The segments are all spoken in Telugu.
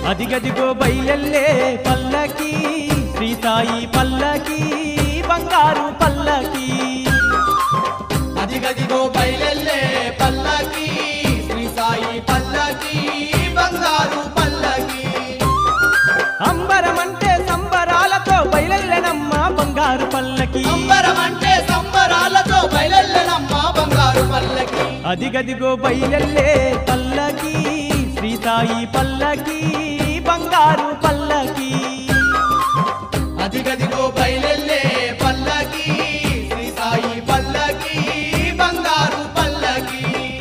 అదిగదిగో బయలెల్లే పల్లకి శ్రీ సాయి పల్లకి బంగారు పల్లకి అదిగదిగో బయలెల్లే పల్లకి శ్రీ సాయి పల్లకి బంగారు పల్లకి అంబరమంటే సంబరాలతో బయలెల్లెనమ్మ బంగారు పల్లకి అంబరం అంటే సంబరాలతో బయలెల్లెనమ్మ బంగారు పల్లకి అదిగదిగో బయలెల్లే పల్లకి శ్రీ సాయి పల్లకి బంగారు పల్లకి అదిగదిగో బయలెల్లే పల్లకి శ్రీ సాయి పల్లకి బంగారు పల్లకి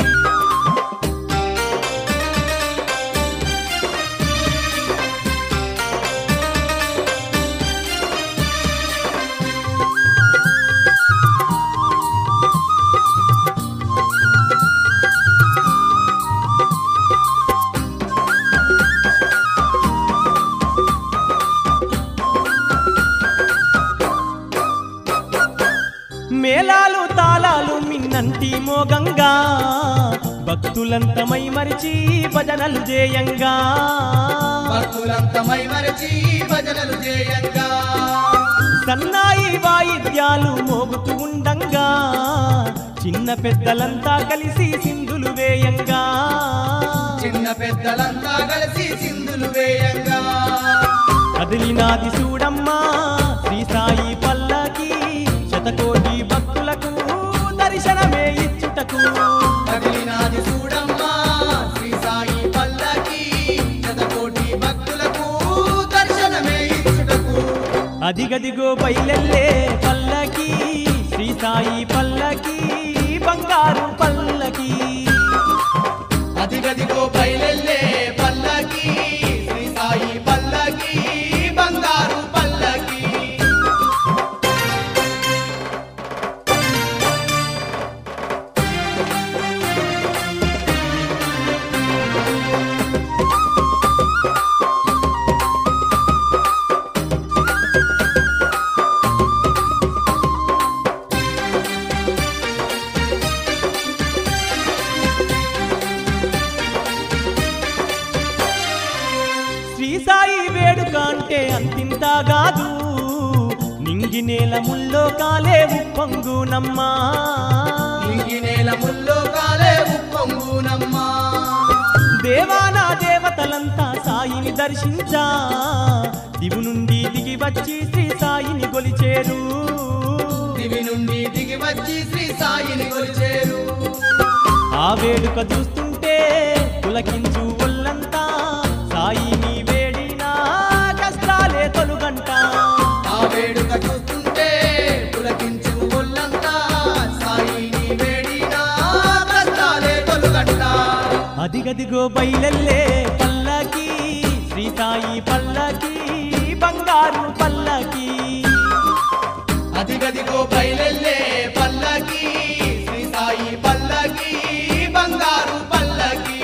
మేళాలు తాళాలు మిన్నంటి మోగంగా భక్తులంతమై మరిచి భజనలు చేయంగా భక్తులంతమై మరచి భజనలు చేయంగా సన్నాయి వాయిద్యాలు మోగుతూ ఉండంగా చిన్న పెద్దలంతా కలిసి సింధులు వేయంగా చిన్న పెద్దలంతా కలిసి సింధులు వేయంగా కదిలినాది చూడమ్మా శ్రీ సాయి పల్లకి శతకోటి భక్తులకు దర్శనమే ఇచ్చుటకు కదిలినాది చూడమ్మా శ్రీ సాయి పల్లకి శతకోటి భక్తులకు దర్శనమే ఇచ్చుటకు అదిగదిగో బయలెల్లే పల్లకి శ్రీ సాయి పల్లకి బంగారు పల్లకి అదిగదిగో బయలెల్లే పల్లకి శ్రీ సాయి పల్లకి బంగారు పల్లకి శ్రీ సాయి వేడుక అంటే అంతింత కాదు నింగి నేల ముల్లో కాలే ఉప్పొంగునమ్మా ఇంగి నేల ముల్లో కాలే ఉప్పొంగునమ్మా దేవానా దేవతలంతా సాయిని దర్శించా దివు నుండి దిగి వచ్చి శ్రీ సాయిని గొలిచేరు దివి నుండి దిగి వచ్చి శ్రీ సాయిని కొలిచేరు ఆ వేడుక చూస్తుంటే పులకించు ఒళ్ళంతా సాయిని వేడినా కష్టాలే తొలుగంట ఆ వేడుక చూస్తుంటే పులకించు ఒళ్ళంతా సాయిని వేడినా కష్టాలే తొలుగంట అదిగదిగో బయలెల్లే పల్లకి శ్రీ సాయి పల్లకి బంగారు పల్లకి అదిగదిగో బయలెల్లే పల్లకి శ్రీ సాయి పల్లకి బంగారు పల్లకి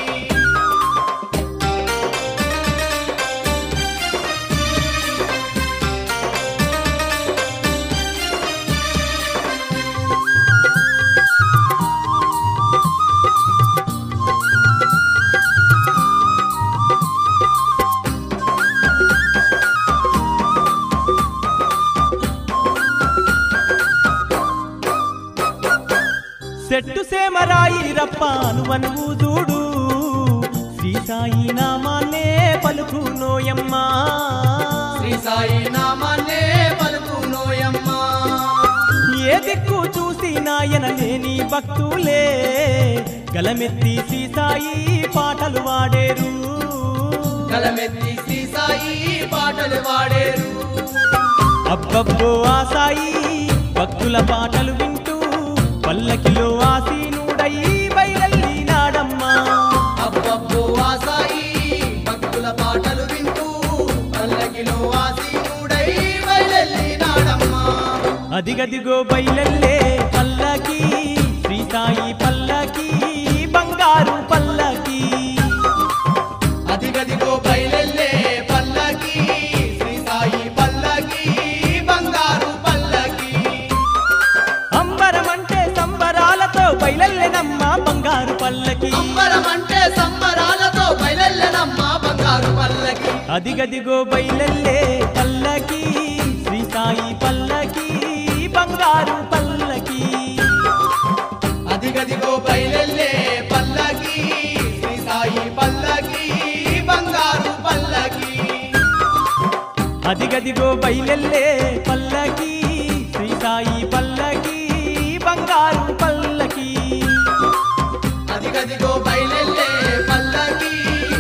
సెట్టు సేమరాయి రప్ప అనువనువు చూడు శ్రీ సాయి నామాన్నే పలుకు నోయమ్మా శ్రీ సాయి నామాన్నే పలుకు నోయమ్మా ఏ దిక్కు చూసి నాయన లేని భక్తులే గలమెత్తి శ్రీ సాయి పాటలు వాడేరు కలమెత్తి శ్రీ సాయి పాటలు వాడేరు అబ్బబ్బో ఆ సాయి భక్తుల పాటలు వింటూ పల్లకిలో ఆసీనుడై బయలెల్లినాడమ్మా అబ్బబ్బో ఆ సాయి భక్తుల పాటలు వింటూ పల్లకిలో ఆసీనుడై బయలెల్లినాడమ్మా అదిగదిగో బయలెల్లే పల్లకి శ్రీ సాయి పల్లకి బంగారు పల్లకి అదిగదిగో బయలెల్లే పల్లకి శ్రీ సాయి పల్లకి బంగారు పల్లకి అంబరమంటే సంబరాలతో బయలెల్లెనమ్మ బంగారు పల్లకి అంబరం అంటే సంబరాలతో బయలెల్లెనమ్మా బంగారు పల్లకి అదిగదిగో బయలల్లే పల్లకి శ్రీ సాయి పల్లకి బంగారు పల్లకి అదిగదిగో బయలెల్లే పల్లకి శ్రీ సాయి పల్లకి బంగారు పల్లకి అదిగదిగో బయలల్లే పల్లకి శ్రీ సాయి పల్లకి బంగారు పల్లకి అదిగదిగో బయలెల్లే పల్లకి